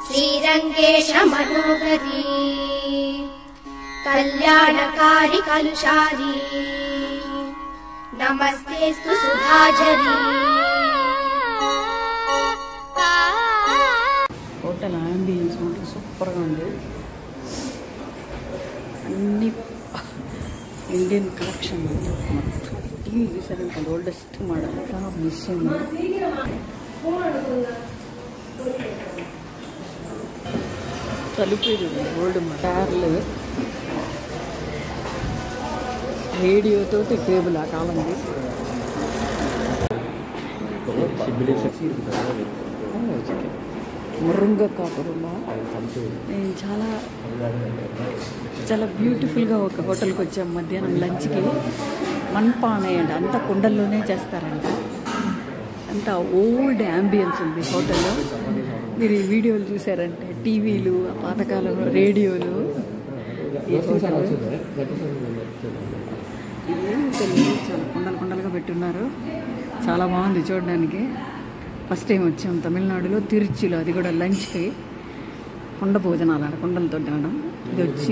श्रीरङ्गेश मनोहरी कल्याणकारि कलुषारी नमस्तेऽस्तु सुधाझरी hotel ambience మాత్రం సూపర్గా ఉంది అన్ని ఇండియన్ కలెక్షన్ మొత్తం టీవీ చూసారంటే ఓల్డెస్ట్ మోడల్ మిస్ అయింది తలుపు ఓల్డ్ టైర్లు రేడియోతో కేబుల్ ఆ కాలంది మురుంగ కాపురంలో నేను చాలా చాలా బ్యూటిఫుల్గా ఒక హోటల్కి వచ్చాం మధ్యాహ్నం లంచ్కి మన్పానే అండి అంతా కుండల్లోనే చేస్తారంట అంత ఓల్డ్ యాంబియన్స్ ఉంది హోటల్లో మీరు ఈ వీడియోలు చూసారంటే టీవీలు ఆ పాతకాలంలో రేడియోలు వేసేసారు. ఇదేం తెలియదు చాలా కుండలు కుండలుగా పెట్టున్నారు చాలా బాగుంది చూడడానికి ఫస్ట్ టైం వచ్చాం తమిళనాడులో తిరుచిలో అది కూడా లంచ్కి కుండ భోజనాలు ఆడ కుండలతో తినడం ఇది వచ్చి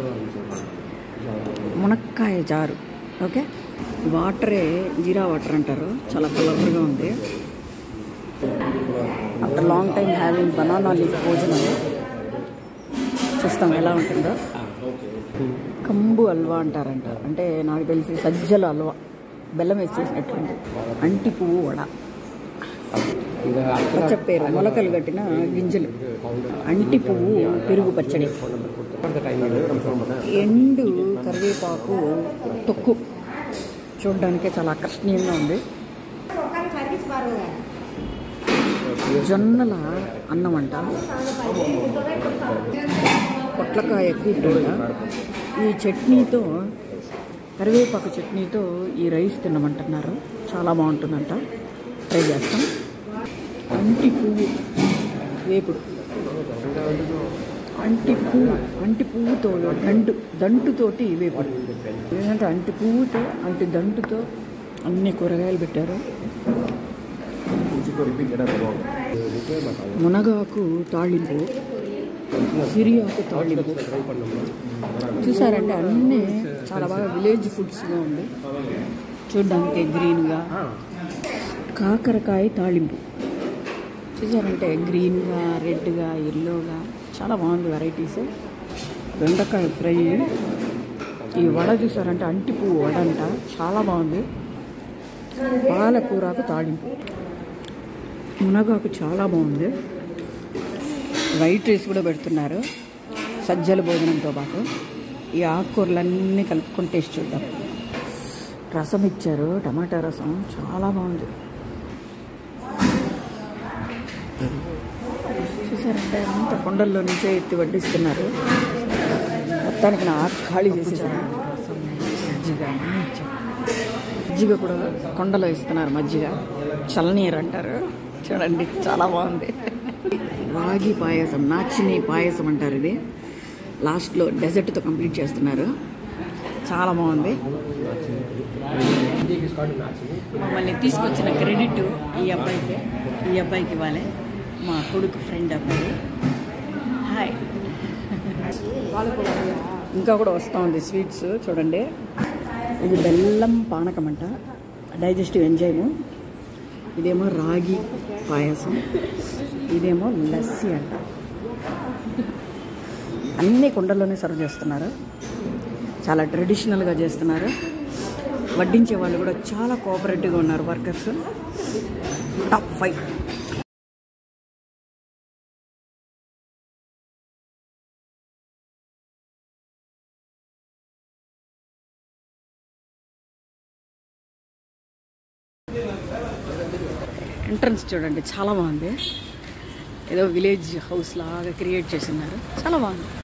మునక్కాయ చారు ఓకే ఈ వాటరే జీరా వాటర్ అంటారు చాలా కలర్ఫుల్గా ఉంది after long time having banana leaf భోజనం చూస్తాం ఎలా ఉంటుందో కంబు హల్వా అంటారంట అంటే నాకు తెలిసి సజ్జల హల్వా బెల్లం వేసి చేసినట్లుంది అంటి పువ్వు వడ పచ్చపేరు మొలకలు కట్టిన గింజలు అంటి పువ్వు పెరుగు పచ్చడి ఎండు కరివేపాకు తొక్కు చూడడానికే చాలా ఆకర్షణీయంగా ఉంది జొన్నల అన్నం అంట పొట్లకాయ కూర ఈ చట్నీతో కరివేపాకు చట్నీతో ఈ రైస్ తినమంటున్నారు చాలా బాగుంటుందంట ట్రై చేస్తాం అంటి పువ్వు వేపుడు అంటి పువ్వు అంటి పువ్వుతో దంటు దంటుతోటి వేపుడు ఏంటంటే అంటి పువ్వుతో అంటి దంటుతో అన్ని కూరగాయలు పెట్టారు మునగాకు తాళింపు సిరియాకు తాళింపు చూసారంటే అన్నీ చాలా బాగా విలేజ్ ఫుడ్స్గా ఉంది చూడ్డానికి గ్రీన్గా కాకరకాయ తాళింపు చూసారంటే గ్రీన్గా రెడ్గా ఎల్లోగా చాలా బాగుంది వెరైటీస్ బెండకాయ ఫ్రై ఈ వడ చూసారంటే అంటి పువ్వు వడ అంట చాలా బాగుంది పాలకూరకు తాళింపు మునగాకు చాలా బాగుంది వైట్ రైస్ కూడా పెడుతున్నారు సజ్జల భోజనంతో పాటు ఈ ఆకుకూరలన్నీ కలుపుకొని టేస్ట్ చూద్దాం రసం ఇచ్చారు టమాటా రసం చాలా బాగుంది చూసారంటే అంత కొండల్లో నుంచే ఎత్తి వడ్డిస్తున్నారు మొత్తానికి నా ఆకు ఖాళీ చేసేసారు మజ్జిగ అన్నీ ఇచ్చారు. మజ్జిగ కూడా కొండలో ఇస్తున్నారు మజ్జిగ చల్లనీరు అంటారు చూడండి చాలా బాగుంది రాగి పాయసం నాచిని పాయసం అంటారు ఇది లాస్ట్లో డెజర్ట్తో కంప్లీట్ చేస్తున్నారు చాలా బాగుంది మమ్మల్ని తీసుకొచ్చిన క్రెడిట్ ఈ అబ్బాయికి ఈ అబ్బాయికి ఇవ్వాలి మా కొడుకు ఫ్రెండ్ అబ్బాయి హాయ్ ఇంకా కూడా వస్తూ ఉంది స్వీట్స్ చూడండి ఇది బెల్లం పానకం అంట డైజెస్టివ్ ఎంజైము ఇదేమో రాగి పాయసం ఇదేమో లస్సీ అంట అన్ని కుండల్లోనే సర్వ్ చేస్తున్నారు చాలా ట్రెడిషనల్గా చేస్తున్నారు వడ్డించే వాళ్ళు కూడా చాలా కోఆపరేటివ్గా ఉన్నారు వర్కర్స్ టాప్ ఫైవ్ ఎంట్రన్స్ చూడండి చాలా బాగుంది ఏదో విలేజ్ హౌస్ లాగా క్రియేట్ చేస్తున్నారు చాలా బాగుంది